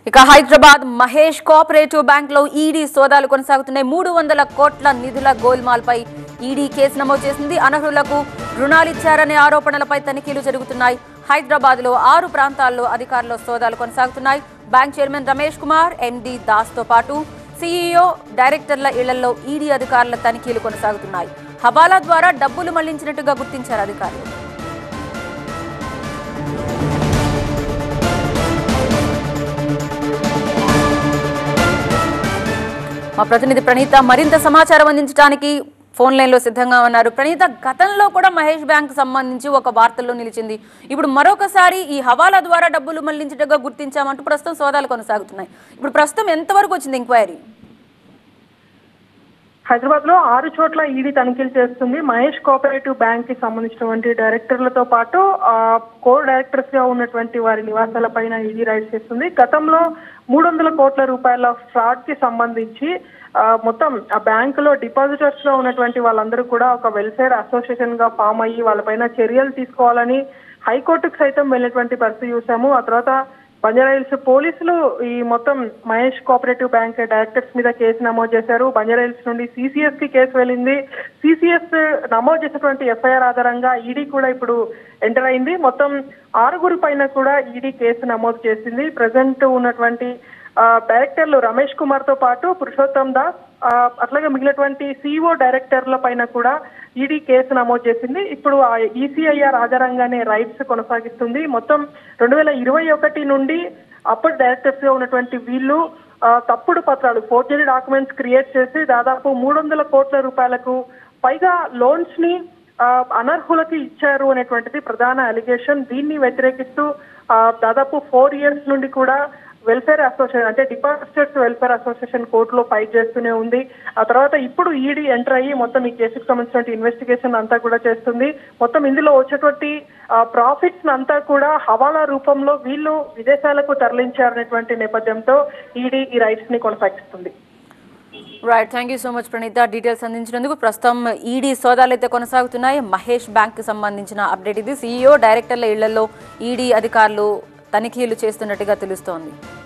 ఇక Hyderabad Mahesh cooperative bank లో ED సోదాలు కొనసాగుతున్నాయి మూడు వందల కోట్ల నిధుల గోల్మాల్పై ఈడీ కేసు నమోదు చేసింది అనర్హులకు రుణాలిచ్చారనే ఆరోపణలపై తనిఖీలు జరుగుతున్నాయి హైదరాబాద్ లో ఆరు ప్రాంతాల్లో అధికారుల సోదాలు కొనసాగుతున్నాయి bank chairman Ramesh Kumar MD Das తో పాటు సీఈఓ డైరెక్టర్ల ఇళ్లలో ఈడీ అధికారుల తనిఖీలు కొనసాగుతున్నాయి హవాలా ద్వారా డబ్బులు మళ్లించినట్టుగా గుర్తించారు అధికారులు మా ప్రతినిధి ప్రణీత మరింత సమాచారం అందించడానికి ఫోన్ లైన్లో సిద్ధంగా ఉన్నారు ప్రణీత గతంలో కూడా మహేష్ బ్యాంక్ సంబంధించి ఒక వార్తల్లో నిలిచింది ఇప్పుడు మరొకసారి ఈ హవాలా ద్వారా డబ్బులు మళ్లించటగా గుర్తించామంటూ ప్రస్తుతం సోదాలు కొనసాగుతున్నాయి ఇప్పుడు ప్రస్తుతం ఎంతవరకు వచ్చింది ఎంక్వైరీ హైదరాబాద్ లో ఆరు చోట్ల ఈడీ తనిఖీలు చేస్తుంది మహేష్ కోఆపరేటివ్ బ్యాంక్ కి సంబంధించినటువంటి డైరెక్టర్లతో పాటు ఆ, కో డైరెక్టర్స్ గా ఉన్నటువంటి వారి నివాసాల పైన ఈడీ రైడ్ చేస్తుంది గతంలో మూడు వందల కోట్ల రూపాయల ఫ్రాడ్ కి సంబంధించి ఆ, మొత్తం ఆ బ్యాంక్ లో డిపాజిటర్స్ గా ఉన్నటువంటి వాళ్ళందరూ కూడా ఒక వెల్ఫేర్ అసోసియేషన్ గా ఫామ్ అయ్యి వాళ్ళపైన చర్యలు తీసుకోవాలని హైకోర్టుకు సైతం వెళ్ళినటువంటి పరిస్థితి చూసాము ఆ తర్వాత బంజారాహిల్స్ పోలీసులు ఈ మొత్తం మహేష్ కోఆపరేటివ్ బ్యాంక్ డైరెక్టర్స్ మీద కేసు నమోదు చేశారు బంజారాహిల్స్ నుండి సిసిఎస్ కి కేసు వెళ్ళింది సిసిఎస్ నమోదు చేసినటువంటి ఎఫ్ఐఆర్ ఆధారంగా ఈడీ కూడా ఇప్పుడు ఎంటర్ అయింది మొత్తం ఆరుగురు పైన కూడా ఈడీ కేసు నమోదు చేసింది ప్రజెంట్ ఉన్నటువంటి ఆ, డైరెక్టర్లు రమేష్ కుమార్ తో పాటు పురుషోత్తం దాస్ ఆ, అట్లాగే మిగిలినటువంటి సిఇఓ డైరెక్టర్ల పైన కూడా ఈడీ కేసు నమోదు చేసింది ఇప్పుడు ఆ ఈసీఐఆర్ ఆధారంగానే రైట్స్ కొనసాగిస్తుంది మొత్తం రెండు వేల ఇరవై ఒకటి నుండి అప్పటి డైరెక్టర్స్ గా ఉన్నటువంటి వీళ్ళు ఆ, తప్పుడు పత్రాలు ఫోర్జరీ డాక్యుమెంట్స్ క్రియేట్ చేసి దాదాపు మూడు వందల కోట్ల రూపాయలకు పైగా లోన్స్ ని ఆ, అనర్హులకి ఇచ్చారు అనేటువంటిది ప్రధాన అలిగేషన్ దీన్ని వ్యతిరేకిస్తూ ఆ, దాదాపు ఫోర్ ఇయర్స్ నుండి కూడా వెల్ఫేర్ అసోసియేషన్ అంటే డిపాజిటర్స్ వెల్ఫేర్ అసోసియేషన్ కోర్టులో ఫైట్ చేస్తూనే ఉంది ఆ తర్వాత ఇప్పుడు ఈడీ ఎంటర్ అయ్యి మొత్తం ఈ కేసుకు సంబంధించిన ఇన్వెస్టిగేషన్ అంతా కూడా చేస్తుంది మొత్తం ఇందులో వచ్చేటువంటి ప్రాఫిట్స్ అంతా కూడా హవాలా రూపంలో వీళ్ళు విదేశాలకు తరలించారనేటువంటి నేపథ్యంతో ఈడీ ఈ రైట్స్ ని కొనసాగిస్తుంది right thank you so much Praneetha details అందించినందుకు ప్రస్తుతం ఈడీ సోదాలు అయితే కొనసాగుతున్నాయి మహేష్ బ్యాంక్ కి సంబంధించిన అప్డేట్ ఇది సీఈఓ డైరెక్టర్ల ఇళ్లలో ఈడీ అధికారులు తనిఖీలు చేస్తున్నట్టుగా తెలుస్తోంది